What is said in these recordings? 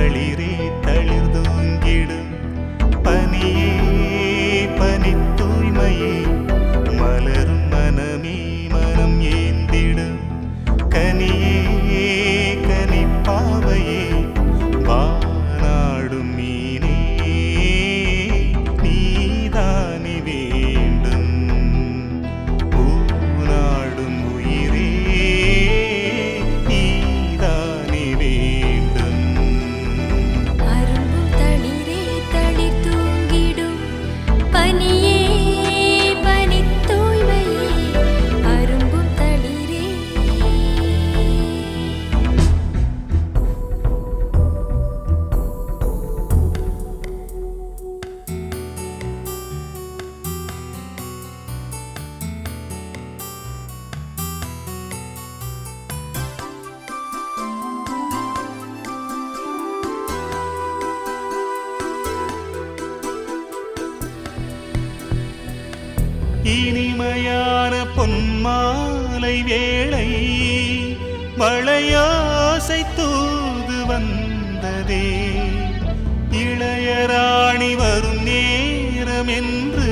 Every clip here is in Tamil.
தளிரே தளிர் தூங்கிடும் பனியே பனி தூய்மையே மலரும் மனமே மனம் ஏந்திடும் கனியே கனிப்பாவையே வானாடும் மீனே நீதானி வேண்டும் பூநாடும் உயிரே நீதானி வேண்டும் அரும்பும் தளிரே தளிர் தூங்கிடும் பனியே பனித் தூய்மையே அரும்பும் தளிரே இனிமையான பொன்மாலை வேளை மழையோசை தூது வந்ததே இளையராணி வரும் நேரம் என்று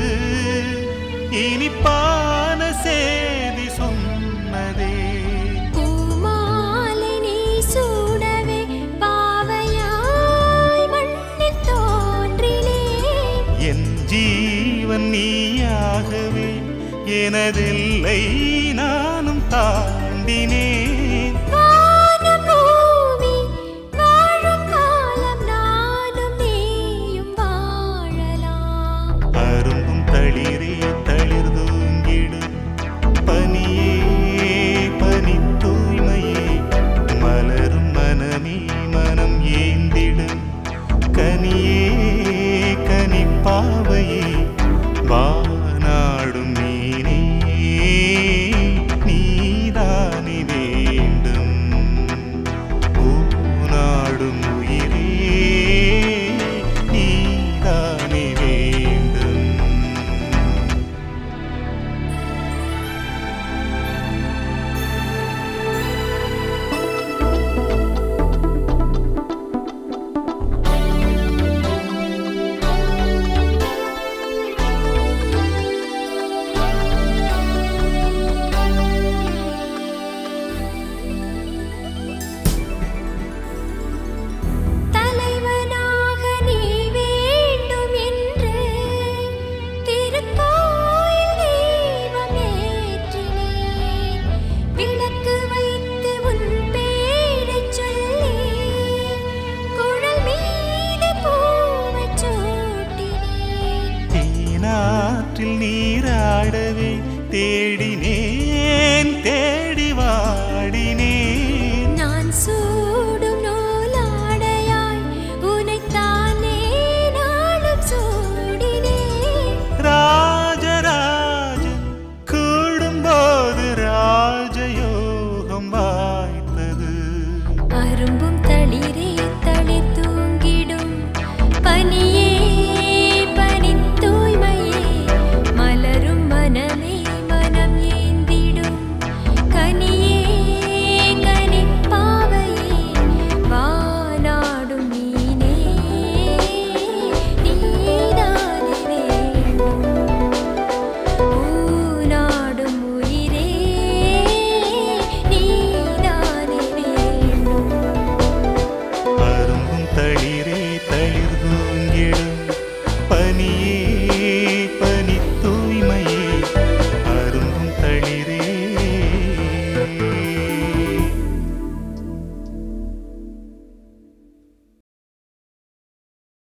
இனிப்பான செய்தி சொன்னதே பூமாலை நீ சூடவே பாவையாய் மண்ணில் தோன்றினேன் என் ஜீவன் நீயாகவே எனதில்லை நானும் தாண்டினேன் வானம் பூமி வாழும் காலம் நானும் நீயும் வாழலாம் அரும்பும் தளிரே தளிர் தூங்கிடும் பனியே பனி தூய்மையே மலரும் மனமே மனம் ஏந்திடும் கனியே கனிப்பாவையே வானாடும் மீனே நீதானி வேண்டும் பூநாடும் உயிரே நீதானி வேண்டும் தலைவனாக நீ வேண்டும் என்று திருக்கோயில் தீபம் ஏற்றினேன் விளக்கு வைத்து உன் பேரைச் சொல்லி குழல் மீது பூவைச் சூட்டினேன் தேனாற்றில் நீராடவே தேடினேன் தேடி வாடினேன் நான் சூடும் நூலாடையாய் உனைத்தானே நாளும் சூடினேன் ராஜராஜன் கூடும்போது ராஜயோகம் வாய்த்தது அரும்பும் தளிரே தளிர் தூங்கிடும் பனியே